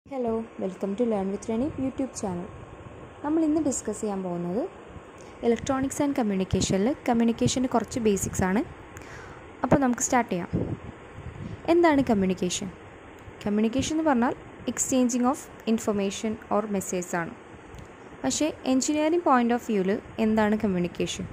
hello welcome to learn with Rani YouTube channel നമ്മൾ ഇന്ന് discuss ചെയ്യാൻ പോകുന്നത് ഇലക്ട്രോണിക്സ് ആൻഡ് കമ്മ്യൂണിക്കേഷനിൽ കമ്മ്യൂണിക്കേഷൻ്റെ കുറച്ച് ബേസിക്സ് ആണ് അപ്പോൾ നമുക്ക് സ്റ്റാർട്ട് ചെയ്യാം എന്താണ് കമ്മ്യൂണിക്കേഷൻ കമ്മ്യൂണിക്കേഷൻ എന്ന് പറഞ്ഞാൽ exchanging of information or message ആണ് പക്ഷേ എൻജിനീയറിംഗ് പോയിൻ്റ് ഓഫ് വ്യൂവിൽ എന്താണ് communication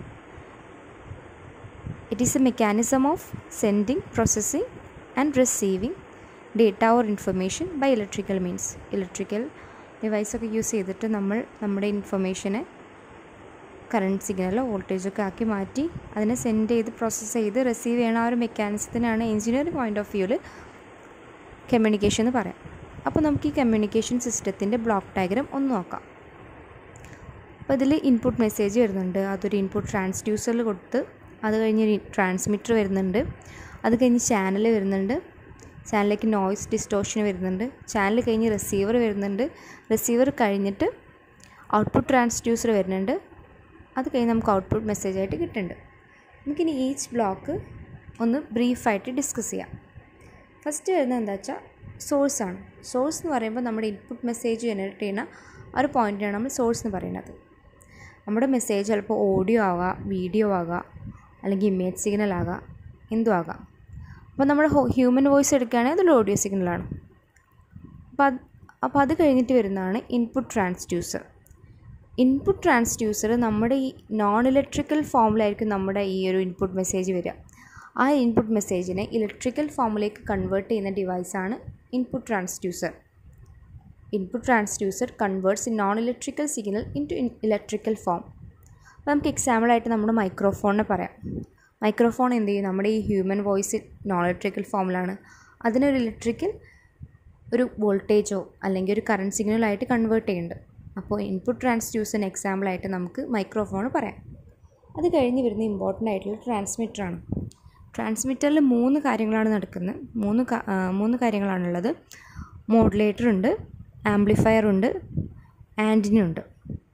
it is a mechanism of sending processing and receiving data or information by electrical means electrical ഡിവൈസൊക്കെ യൂസ് ചെയ്തിട്ട് നമ്മൾ നമ്മുടെ ഇൻഫർമേഷനെ കറണ്ട് സിഗ്നലോ വോൾട്ടേജൊക്കെ ആക്കി മാറ്റി അതിനെ സെൻഡ് ചെയ്ത് പ്രോസസ്സ് ചെയ്ത് റിസീവ് ചെയ്യണ ആ ഒരു മെക്കാനിസത്തിനാണ് എഞ്ചിനീയറിംഗ് പോയിൻ്റ് ഓഫ് വ്യൂവിൽ കമ്മ്യൂണിക്കേഷൻ എന്ന് പറയാം അപ്പോൾ നമുക്ക് ഈ കമ്മ്യൂണിക്കേഷൻ സിസ്റ്റത്തിൻ്റെ ബ്ലോക്ക് ഡയഗ്രാം ഒന്ന് നോക്കാം അപ്പോൾ ഇതിൽ ഇൻപുട്ട് മെസ്സേജ് വരുന്നുണ്ട് അതൊരു ഇൻപുട്ട് ട്രാൻസ്ഡ്യൂസറിൽ കൊടുത്ത് അത് കഴിഞ്ഞ് ട്രാൻസ്മിറ്റർ വരുന്നുണ്ട് അത് കഴിഞ്ഞ് ചാനൽ വരുന്നുണ്ട് ചാനലിലേക്ക് നോയ്സ് ഡിസ്റ്റോഷൻ വരുന്നുണ്ട് ചാനൽ കഴിഞ്ഞ് റിസീവർ വരുന്നുണ്ട് റിസീവർ കഴിഞ്ഞിട്ട് ഔട്ട്പുട്ട് ട്രാൻസ്ഡ്യൂസർ വരുന്നുണ്ട് അത് കഴിഞ്ഞ് നമുക്ക് ഔട്ട്പുട്ട് മെസ്സേജ് ആയിട്ട് കിട്ടുന്നുണ്ട് നമുക്കിനി ഈച്ച് ബ്ലോക്ക് ഒന്ന് ബ്രീഫായിട്ട് ഡിസ്കസ് ചെയ്യാം ഫസ്റ്റ് വരുന്നത് എന്താ വെച്ചാൽ സോഴ്സാണ് സോഴ്സ് എന്ന് പറയുമ്പോൾ നമ്മുടെ ഇൻപുട്ട് മെസ്സേജ് ജനറേറ്റ് ചെയ്യുന്ന ആ ഒരു പോയിൻ്റാണ് നമ്മൾ സോഴ്സ് എന്ന് പറയുന്നത് നമ്മുടെ മെസ്സേജ് ചിലപ്പോൾ ഓഡിയോ ആകാം വീഡിയോ ആകാം അല്ലെങ്കിൽ ഇമേജ് സിഗ്നൽ ആകാം എന്തും ആകാം അപ്പോൾ നമ്മുടെ ഹ്യൂമൻ വോയിസ് എടുക്കുകയാണെങ്കിൽ അതൊരു ഓഡിയോ സിഗ്നലാണ് അപ്പോൾ അത് അപ്പോൾ അത് കഴിഞ്ഞിട്ട് വരുന്നതാണ് ഇൻപുട്ട് ട്രാൻസ്ഡ്യൂസർ ഇൻപുട്ട് ട്രാൻസ്ഡ്യൂസർ നമ്മുടെ ഈ നോൺ ഇലക്ട്രിക്കൽ ഫോമിലായിരിക്കും നമ്മുടെ ഈ ഒരു ഇൻപുട്ട് മെസ്സേജ് വരിക ആ ഇൻപുട്ട് മെസ്സേജിനെ ഇലക്ട്രിക്കൽ ഫോമിലേക്ക് കൺവേർട്ട് ചെയ്യുന്ന ഡിവൈസാണ് input transducer input transducer converts in non electrical signal into electrical form അപ്പോൾ നമുക്ക് എക്സാമ്പിളായിട്ട് നമ്മുടെ മൈക്രോഫോണിനെ പറയാം മൈക്രോഫോൺ എന്ത് ചെയ്യും നമ്മുടെ ഈ ഹ്യൂമൻ വോയിസ് നോൺ ഇലക്ട്രിക്കൽ ഫോമിലാണ് അതിനൊരു ഇലക്ട്രിക്കൽ ഒരു വോൾട്ടേജോ അല്ലെങ്കിൽ ഒരു കറണ്ട് സിഗ്നലായിട്ട് കൺവേർട്ട് ചെയ്യുന്നുണ്ട് അപ്പോൾ ഇൻപുട്ട് ട്രാൻസ്ഡ്യൂസറിന് എക്സാമ്പിളായിട്ട് നമുക്ക് മൈക്രോഫോൺ പറയാം അത് കഴിഞ്ഞ് വരുന്ന ഇമ്പോർട്ടൻ്റ് ആയിട്ടുള്ള ട്രാൻസ്മിറ്ററാണ് ട്രാൻസ്മിറ്ററിൽ മൂന്ന് കാര്യങ്ങളാണ് നടക്കുന്നത് മൂന്ന് മൂന്ന് കാര്യങ്ങളാണുള്ളത് മോഡുലേറ്റർ ഉണ്ട് ആംപ്ലിഫയർ ഉണ്ട് ആൻറ്റിന ഉണ്ട്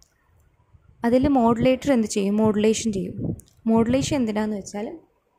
അതിൽ മോഡുലേറ്റർ എന്ത് ചെയ്യും മോഡുലേഷൻ ചെയ്യും മോഡുലേഷൻ എന്തിനാന്ന് വെച്ചാൽ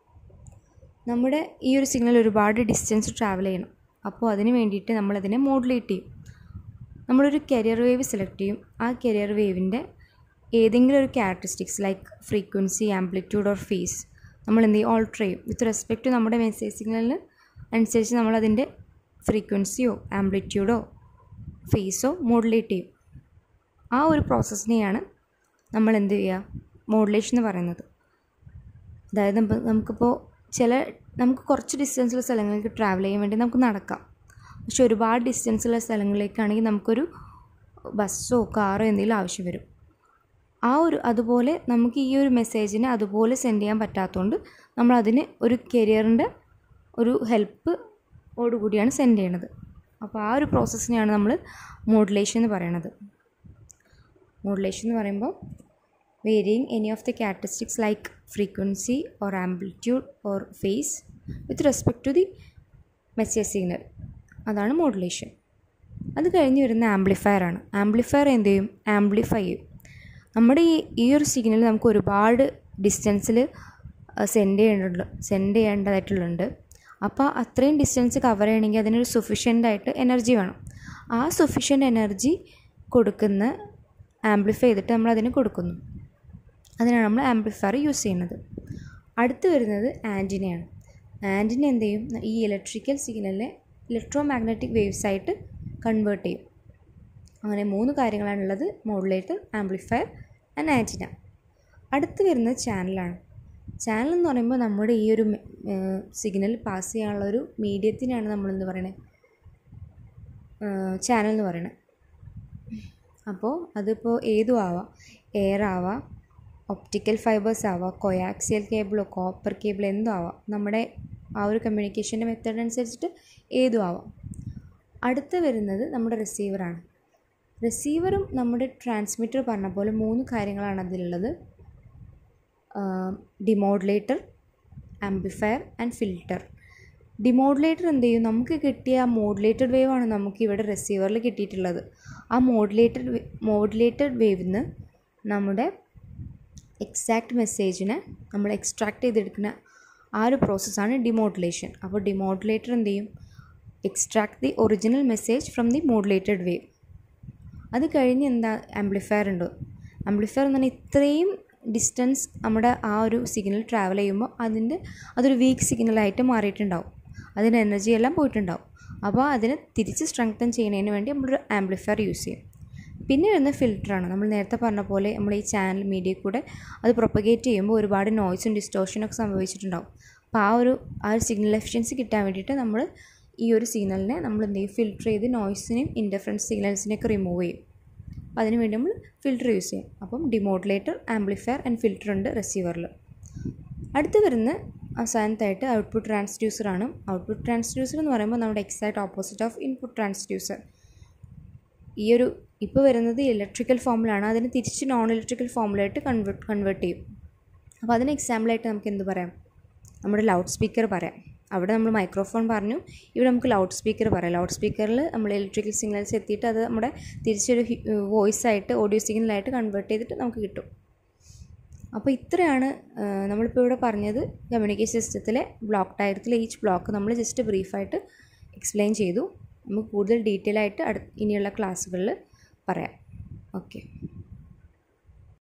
നമ്മുടെ ഈ ഒരു സിഗ്നൽ ഒരുപാട് ഡിസ്റ്റൻസ് ട്രാവൽ ചെയ്യണം അപ്പോൾ അതിന് വേണ്ടിയിട്ട് നമ്മളതിനെ മോഡുലേറ്റ് ചെയ്യും നമ്മളൊരു കരിയർ വേവ് സെലക്ട് ചെയ്യും ആ കരിയർ വേവിൻ്റെ ഏതെങ്കിലും ഒരു characteristics like frequency amplitude or phase നമ്മൾ എന്ത് ചെയ്യും ഓൾട്ടർ ചെയ്യും വിത്ത് റെസ്പെക്ട് ടു നമ്മുടെ മെസ്സേജ് സിഗ്നലിന് അനുസരിച്ച് നമ്മളതിൻ്റെ ഫ്രീക്വൻസിയോ ആംപ്ലിറ്റ്യൂഡോ ഫേസോ മോഡുലേറ്റ് ചെയ്യും ആ ഒരു പ്രോസസ്സിനെയാണ് നമ്മൾ എന്ത് ചെയ്യുക മോഡുലേഷൻ എന്ന് പറയുന്നത് അതായത് നമുക്കിപ്പോൾ ചില നമുക്ക് കുറച്ച് ഡിസ്റ്റൻസുള്ള സ്ഥലങ്ങളിലേക്ക് ട്രാവൽ ചെയ്യാൻ വേണ്ടി നമുക്ക് നടക്കാം പക്ഷെ ഒരുപാട് ഡിസ്റ്റൻസുള്ള സ്ഥലങ്ങളിലേക്കാണെങ്കിൽ നമുക്കൊരു ബസ്സോ കാറോ എന്തെങ്കിലും ആവശ്യം വരും ആ ഒരു അതുപോലെ നമുക്ക് ഈ ഒരു മെസ്സേജിനെ അതുപോലെ സെൻഡ് ചെയ്യാൻ പറ്റാത്തതുകൊണ്ട് നമ്മൾ അതിന് ഒരു കരിയറിൻ്റെ ഒരു ഹെൽപ്പ് ഓടുകൂടിയാണ് സെൻഡ് ചെയ്യണത് അപ്പോൾ ആ ഒരു പ്രോസസ്സിനെയാണ് നമ്മൾ മോഡുലേഷൻ എന്ന് പറയണത് മോഡുലേഷൻ എന്ന് പറയുമ്പോൾ varying any of the characteristics like frequency or amplitude or phase with respect to the message signal അതാണ് മോഡുലേഷൻ അത് കഴിഞ്ഞ് വരുന്ന ആംപ്ലിഫയർ ആണ് ആംപ്ലിഫയർ എന്ത് ചെയ്യും ആംപ്ലിഫൈ ചെയ്യും നമ്മുടെ ഈ ഈ ഒരു സിഗ്നൽ നമുക്ക് ഒരുപാട് ഡിസ്റ്റൻസിൽ സെൻഡ് ചെയ്യേണ്ടതുണ്ട് സെൻഡ് ചെയ്യേണ്ടതായിട്ടുള്ളുണ്ട് അപ്പോൾ അത്രയും ഡിസ്റ്റൻസ് കവർ ചെയ്യണമെങ്കിൽ അതിനൊരു സഫീഷ്യൻ്റ് ആയിട്ട് എനർജി വേണം ആ സഫീഷ്യൻ്റ് എനർജി കൊടുക്കുന്ന ആംപ്ലിഫൈ ചെയ്തിട്ട് നമ്മൾ അതിന് കൊടുക്കുന്നു അതിനാണ് നമ്മൾ ആംപ്ലിഫയർ യൂസ് ചെയ്യുന്നത് അടുത്ത് വരുന്നത് ആൻറ്റിനയാണ് ആൻറ്റിന എന്ത് ചെയ്യും ഈ ഇലക്ട്രിക്കൽ സിഗ്നലിനെ ഇലക്ട്രോ മാഗ്നറ്റിക് വേവ്സ് ആയിട്ട് കൺവേർട്ട് ചെയ്യും അങ്ങനെ മൂന്ന് കാര്യങ്ങളാണുള്ളത് മോഡുലേറ്റർ ആംപ്ലിഫയർ ആൻഡ് ആൻറ്റിന അടുത്ത് വരുന്നത് ചാനലാണ് ചാനൽ എന്ന് പറയുമ്പോൾ നമ്മുടെ ഈ ഒരു സിഗ്നൽ പാസ് ചെയ്യാനുള്ള ഒരു മീഡിയത്തിനാണ് നമ്മളെന്ത് പറയണത് ചാനൽ എന്ന് പറയണത് അപ്പോൾ അതിപ്പോൾ ഏതും ആവാം എയർ ആവാം ഒപ്റ്റിക്കൽ ഫൈബേഴ്സ് ആവാം കൊയാക്സിയൽ കേബിളോ കോപ്പർ കേബിൾ എന്തും ആവാം നമ്മുടെ ആ ഒരു കമ്മ്യൂണിക്കേഷൻ്റെ മെത്തേഡ് അനുസരിച്ചിട്ട് ഏതും ആവാം അടുത്ത് വരുന്നത് നമ്മുടെ റിസീവറാണ് റിസീവറും നമ്മുടെ ട്രാൻസ്മിറ്റർ പറഞ്ഞ പോലെ മൂന്ന് കാര്യങ്ങളാണ് അതിലുള്ളത് demodulator amplifier and filter demodulator എന്ത് ചെയ്യും നമുക്ക് കിട്ടിയ ആ മോഡുലേറ്റഡ് വേവ് ആണ് നമുക്ക് ഇവിടെ റിസീവറിൽ കിട്ടിയിട്ടുള്ളത് ആ മോഡുലേറ്റഡ് മോഡുലേറ്റഡ് വേവിൽ നിന്ന് നമ്മുടെ എക്സാക്റ്റ് മെസ്സേജിനെ നമ്മൾ എക്സ്ട്രാക്ട് ചെയ്തെടുക്കുന്ന ആ ഒരു പ്രോസസ്സാണ് ഡിമോഡുലേഷൻ അപ്പോൾ ഡിമോഡുലേറ്റർ എന്ത് ചെയ്യും extract the original message from the modulated wave അത് കഴിഞ്ഞ് എന്താ ആംപ്ലിഫയർ ഉണ്ട് ആംപ്ലിഫയർ എന്ന് പറഞ്ഞാൽ ഇത്രയും ഡിസ്റ്റൻസ് നമ്മുടെ ആ ഒരു സിഗ്നൽ ട്രാവൽ ചെയ്യുമ്പോൾ അതിൻ്റെ അതൊരു വീക്ക് സിഗ്നലായിട്ട് മാറിയിട്ടുണ്ടാവും അതിൻ്റെ എനർജി എല്ലാം പോയിട്ടുണ്ടാവും അപ്പോൾ അതിനെ തിരിച്ച് സ്ട്രെങ്തൻ ചെയ്യുന്നതിന് വേണ്ടി നമ്മളൊരു ആംപ്ലിഫയർ യൂസ് ചെയ്യും പിന്നെ വരുന്ന ഫിൽറ്ററാണ് നമ്മൾ നേരത്തെ പറഞ്ഞ പോലെ നമ്മൾ ഈ ചാനൽ മീഡിയ കൂടെ അത് പ്രൊപ്പഗേറ്റ് ചെയ്യുമ്പോൾ ഒരുപാട് നോയ്സും ഡിസ്റ്റോഷനൊക്കെ സംഭവിച്ചിട്ടുണ്ടാവും അപ്പോൾ ആ ഒരു ആ ഒരു സിഗ്നൽ എഫിഷ്യൻസി കിട്ടാൻ വേണ്ടിയിട്ട് നമ്മൾ ഈ ഒരു സിഗ്നലിനെ നമ്മൾ എന്ത് ചെയ്യും ഫിൽറ്റർ ചെയ്ത് നോയ്സിനെയും ഇൻ്റർഫറൻസ് സിഗ്നൽസിനെയൊക്കെ റിമൂവ് ചെയ്യും അപ്പോൾ അതിന് വേണ്ടി നമ്മൾ ഫിൽറ്റർ യൂസ് ചെയ്യും അപ്പം ഡിമോഡുലേറ്റർ ആംപ്ലിഫയർ ആൻഡ് ഫിൽറ്റർ ഉണ്ട് റിസീവറിൽ അടുത്ത് വരുന്ന അവസാനത്തായിട്ട് ഔട്ട്പുട്ട് ട്രാൻസ്ഡ്യൂസറാണ് ഔട്ട്പുട്ട് ട്രാൻസ്ഡ്യൂസർ എന്ന് പറയുമ്പോൾ നമ്മുടെ exact opposite of input transducer ഈ ഒരു ഇപ്പോൾ വരുന്നത് ഇലക്ട്രിക്കൽ ഫോമിലാണ് അതിന് തിരിച്ച് നോൺ ഇലക്ട്രിക്കൽ ഫോമിലായിട്ട് കൺവേർട്ട് കൺവേർട്ട് ചെയ്യും അപ്പോൾ അതിന് എക്സാമ്പിളായിട്ട് നമുക്ക് എന്ത് പറയാം നമ്മുടെ ലൗഡ് സ്പീക്കർ പറയാം അവിടെ നമ്മൾ മൈക്രോഫോൺ പറഞ്ഞു ഇവിടെ നമുക്ക് ലൗഡ് സ്പീക്കർ പറയാം ലൗഡ് സ്പീക്കറിൽ നമ്മൾ ഇലക്ട്രിക്കൽ സിഗ്നൽസ് എത്തിയിട്ട് അത് നമ്മുടെ തിരിച്ചൊരു വോയിസ് ആയിട്ട് ഓഡിയോ സിഗ്നലായിട്ട് കൺവേർട്ട് ചെയ്തിട്ട് നമുക്ക് കിട്ടും അപ്പോൾ ഇത്രയാണ് നമ്മളിപ്പോൾ ഇവിടെ പറഞ്ഞത് കമ്മ്യൂണിക്കേഷൻ സിസ്റ്റത്തിലെ ബ്ലോക്ക് ഡയഗ്രത്തിലെ ഈച്ച് ബ്ലോക്ക് നമ്മൾ ജസ്റ്റ് ബ്രീഫായിട്ട് എക്സ്പ്ലെയിൻ ചെയ്തു നമുക്ക് കൂടുതൽ ഡീറ്റെയിൽ ആയിട്ട് അടു ഇനിയുള്ള ക്ലാസ്സുകളിൽ പറയാം ഓക്കെ